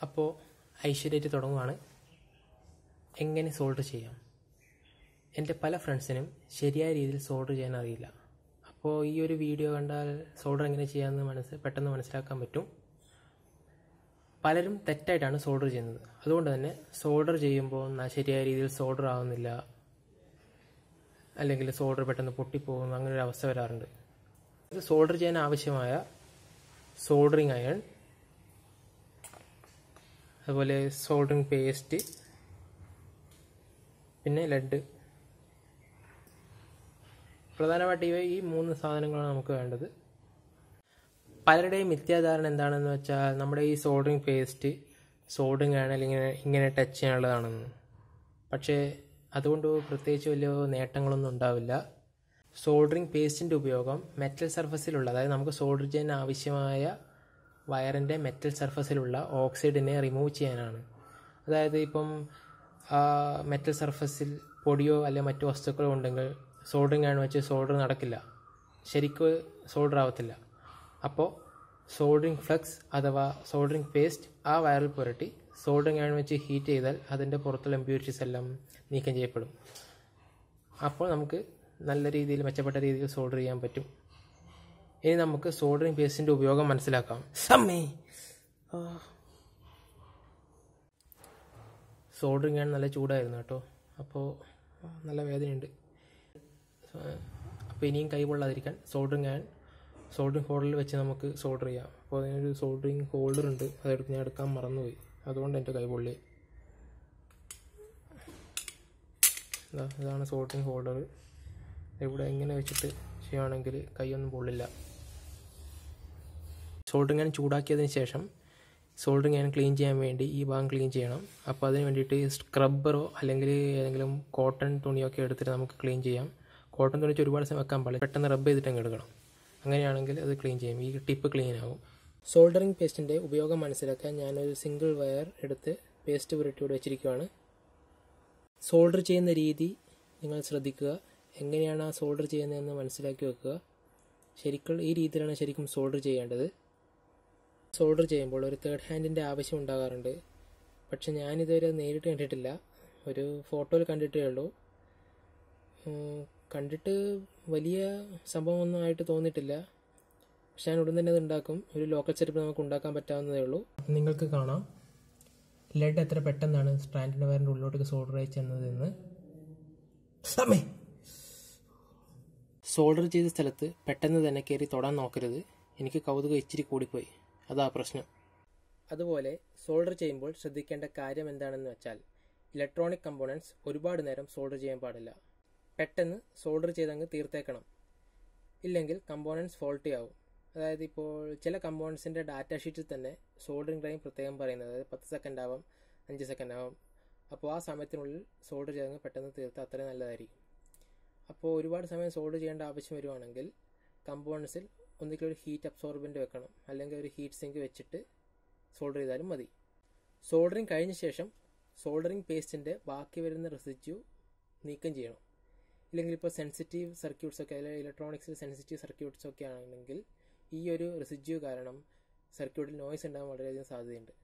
അപ്പോൾ ഐശ്വര്യമായിട്ട് തുടങ്ങുവാണ് എങ്ങനെ സോൾഡർ ചെയ്യാം എൻ്റെ പല ഫ്രണ്ട്സിനും ശരിയായ രീതിയിൽ സോൾഡർ ചെയ്യാൻ അറിയില്ല അപ്പോൾ ഈ ഒരു വീഡിയോ കണ്ടാൽ സോൾഡർ എങ്ങനെ ചെയ്യാമെന്ന് മനസ്സ് പെട്ടെന്ന് മനസ്സിലാക്കാൻ പറ്റും പലരും തെറ്റായിട്ടാണ് സോൾഡർ ചെയ്യുന്നത് അതുകൊണ്ട് തന്നെ സോൾഡർ ചെയ്യുമ്പോൾ ന- ശരിയായ രീതിയിൽ സോൾഡർ ആവുന്നില്ല അല്ലെങ്കിൽ സോൾഡർ പെട്ടെന്ന് പൊട്ടിപ്പോകുന്നു അങ്ങനെ ഒരു അവസ്ഥ വരാറുണ്ട് ഇത് സോൾഡർ ചെയ്യാൻ ആവശ്യമായ സോൾഡറിങ് അയൺ അതുപോലെ സോൾഡറിങ് പേസ്റ്റ് പിന്നെ ലെഡ് പ്രധാനമായിട്ട് ഇവ ഈ മൂന്ന് സാധനങ്ങളാണ് നമുക്ക് വേണ്ടത് പലരുടെയും മിഥ്യാധാരണ എന്താണെന്ന് വെച്ചാൽ നമ്മുടെ ഈ സോൾഡറിങ് പേസ്റ്റ് സോൾഡറിങ് ആണ് അല്ലെങ്കിൽ ഇങ്ങനെ ടച്ച് ചെയ്യാനുള്ളതാണെന്ന് പക്ഷേ അതുകൊണ്ട് പ്രത്യേകിച്ച് വലിയ നേട്ടങ്ങളൊന്നും ഉണ്ടാവില്ല സോൾഡറിങ് പേസ്റ്റിൻ്റെ ഉപയോഗം മെറ്റൽ സർഫസിലുള്ള അതായത് നമുക്ക് സോൾഡർ ചെയ്യാൻ ആവശ്യമായ വയറിൻ്റെ മെറ്റൽ സർഫസിലുള്ള ഓക്സൈഡിനെ റിമൂവ് ചെയ്യാനാണ് അതായത് ഇപ്പം ആ മെറ്റൽ സർഫസിൽ പൊടിയോ അല്ലെങ്കിൽ മറ്റു വസ്തുക്കളോ ഉണ്ടെങ്കിൽ സോൾഡറിങ് ആണ് വെച്ച് സോൾഡർ നടക്കില്ല ശരിക്കും സോൾഡർ ആവത്തില്ല അപ്പോൾ സോൾഡറിങ് ഫ്ലക്സ് അഥവാ സോൾഡറിങ് പേസ്റ്റ് ആ വയറിൽ പുരട്ടി സോൾഡറിങ് ആണ് വെച്ച് ഹീറ്റ് ചെയ്താൽ അതിൻ്റെ പുറത്തുള്ള ഇമ്പ്യൂരിറ്റീസ് എല്ലാം നീക്കം ചെയ്യപ്പെടും അപ്പോൾ നമുക്ക് നല്ല രീതിയിൽ മെച്ചപ്പെട്ട രീതിയിൽ സോൾഡർ ചെയ്യാൻ പറ്റും ഇനി നമുക്ക് സോൾഡറിങ് പേസ്റ്റിൻ്റെ ഉപയോഗം മനസ്സിലാക്കാം സമ്മേ സോൾഡറിങ് ആണ് നല്ല ചൂടായിരുന്നു കേട്ടോ അപ്പോൾ നല്ല വേദനയുണ്ട് അപ്പോൾ ഇനിയും കൈ പൊള്ളാതിരിക്കാൻ സോൾഡറിങ് ആൻ സോൾഡറിങ് ഹോൾഡറിൽ വെച്ച് നമുക്ക് സോൾഡർ ചെയ്യാം അപ്പോൾ അതിനൊരു സോൾഡറിങ് ഹോൾഡർ ഉണ്ട് അതെടുത്ത് ഞാൻ എടുക്കാൻ മറന്നുപോയി അതുകൊണ്ട് എൻ്റെ കൈ പൊള്ളി ഇതാ ഇതാണ് സോൾഡറിങ് ഹോൾഡർ ഇവിടെ ഇങ്ങനെ വെച്ചിട്ട് ചെയ്യുകയാണെങ്കിൽ കൈയൊന്നും പൊള്ളില്ല സോൾഡറിങ് ഞാൻ ചൂടാക്കിയതിന് ശേഷം സോൾഡറിങ് ഞാൻ ക്ലീൻ ചെയ്യാൻ വേണ്ടി ഈ ഭാഗം ക്ലീൻ ചെയ്യണം അപ്പോൾ അതിന് വേണ്ടിയിട്ട് സ്ക്രബ്ബറോ അല്ലെങ്കിൽ ഏതെങ്കിലും കോട്ടൺ തുണിയോ ഒക്കെ എടുത്തിട്ട് നമുക്ക് ക്ലീൻ ചെയ്യാം കോട്ടൺ തുണി വെച്ച് ഒരുപാട് സമയം വെക്കാൻ പാടില്ല പെട്ടെന്ന് റബ്ബ് ചെയ്തിട്ട് അങ്ങ് എടുക്കണം അങ്ങനെയാണെങ്കിൽ അത് ക്ലീൻ ചെയ്യും ഈ ടിപ്പ് ക്ലീൻ ആവും സോൾഡറിങ് പേസ്റ്റിൻ്റെ ഉപയോഗം മനസ്സിലാക്കാൻ ഞാനൊരു സിംഗിൾ വയർ എടുത്ത് പേസ്റ്റ് പുരട്ടിയോട് വെച്ചിരിക്കുകയാണ് സോൾഡർ ചെയ്യുന്ന രീതി നിങ്ങൾ ശ്രദ്ധിക്കുക എങ്ങനെയാണ് ആ സോൾഡർ ചെയ്യുന്നതെന്ന് മനസ്സിലാക്കി വെക്കുക ശരിക്കും ഈ രീതിയിലാണ് ശരിക്കും സോൾഡർ ചെയ്യേണ്ടത് സോൾഡർ ചെയ്യുമ്പോൾ ഒരു തേർഡ് ഹാൻഡിൻ്റെ ആവശ്യം ഉണ്ടാകാറുണ്ട് പക്ഷെ ഞാനിതുവരെ നേരിട്ട് കണ്ടിട്ടില്ല ഒരു ഫോട്ടോയിൽ കണ്ടിട്ടേ ഉള്ളൂ ഉം, കണ്ടിട്ട് വലിയ സംഭവമൊന്നും ആയിട്ട് തോന്നിയിട്ടില്ല പക്ഷെ ഞാൻ ഉടൻ തന്നെ അത് ഉണ്ടാക്കും ഒരു ലോക്കൽ സെറ്റപ്പ് നമുക്ക് ഉണ്ടാക്കാൻ പറ്റാവുന്നതേ ഉള്ളൂ നിങ്ങൾക്ക് കാണാം ലെഡ് എത്ര പെട്ടെന്നാണ് സ്ട്രാൻഡിൻ്റെ വയറിൻ്റെ ഉള്ളിലോട്ട് സോൾഡർ അയച്ചെന്നതെന്ന് സമേ സോൾഡർ ചെയ്ത സ്ഥലത്ത് പെട്ടെന്ന് തന്നെ കയറി തൊടാൻ നോക്കരുത് എനിക്ക് കൗതുകം ഇച്ചിരി കൂടിപ്പോയി അതാ പ്രശ്നം അതുപോലെ സോൾഡർ ചെയ്യുമ്പോൾ ശ്രദ്ധിക്കേണ്ട കാര്യം എന്താണെന്ന് വെച്ചാൽ ഇലക്ട്രോണിക് കമ്പോണൻസ് ഒരുപാട് നേരം സോൾഡർ ചെയ്യാൻ പാടില്ല പെട്ടെന്ന് സോൾഡർ ചെയ്തങ്ങ് തീർത്തേക്കണം ഇല്ലെങ്കിൽ കമ്പോണൻസ് ഫോൾട്ടി ആവും അതായത് ഇപ്പോൾ ചില കമ്പോണൻസിൻ്റെ ഡാറ്റ ഷീറ്റിൽ തന്നെ സോൾഡറിങ് ടൈം പ്രത്യേകം പറയുന്നത് അതായത് പത്ത് സെക്കൻഡ് ആവാം അഞ്ച് സെക്കൻഡ് ആവാം അപ്പോൾ ആ സമയത്തിനുള്ളിൽ സോൾഡർ ചെയ്തങ്ങ് പെട്ടെന്ന് തീർത്താൽ അത്രയും നല്ലതായിരിക്കും അപ്പോൾ ഒരുപാട് സമയം സോൾഡർ ചെയ്യേണ്ട ആവശ്യം വരുവാണെങ്കിൽ കമ്പോണൻസിൽ ഒന്നുകിൽ ഒരു ഹീറ്റ് അബ്സോർബൻ്റ് വെക്കണം അല്ലെങ്കിൽ ഒരു ഹീറ്റ് സിങ്ക് വെച്ചിട്ട് സോൾഡർ ചെയ്താലും മതി സോൾഡറിങ് കഴിഞ്ഞ ശേഷം സോൾഡറിങ് പേസ്റ്റിൻ്റെ ബാക്കി വരുന്ന റെസിഡ്യൂ നീക്കം ചെയ്യണം ഇല്ലെങ്കിൽ ഇപ്പോൾ സെൻസിറ്റീവ് സർക്യൂട്ട്സ് ഒക്കെ അല്ലെങ്കിൽ ഇലക്ട്രോണിക്സിൽ സെൻസിറ്റീവ് സർക്യൂട്ട്സ് ഒക്കെ ആണെങ്കിൽ ഈ ഒരു റെസിഡ്യൂ കാരണം സർക്യൂട്ടിൽ നോയ്സ് ഉണ്ടാകാൻ വളരെയധികം സാധ്യതയുണ്ട്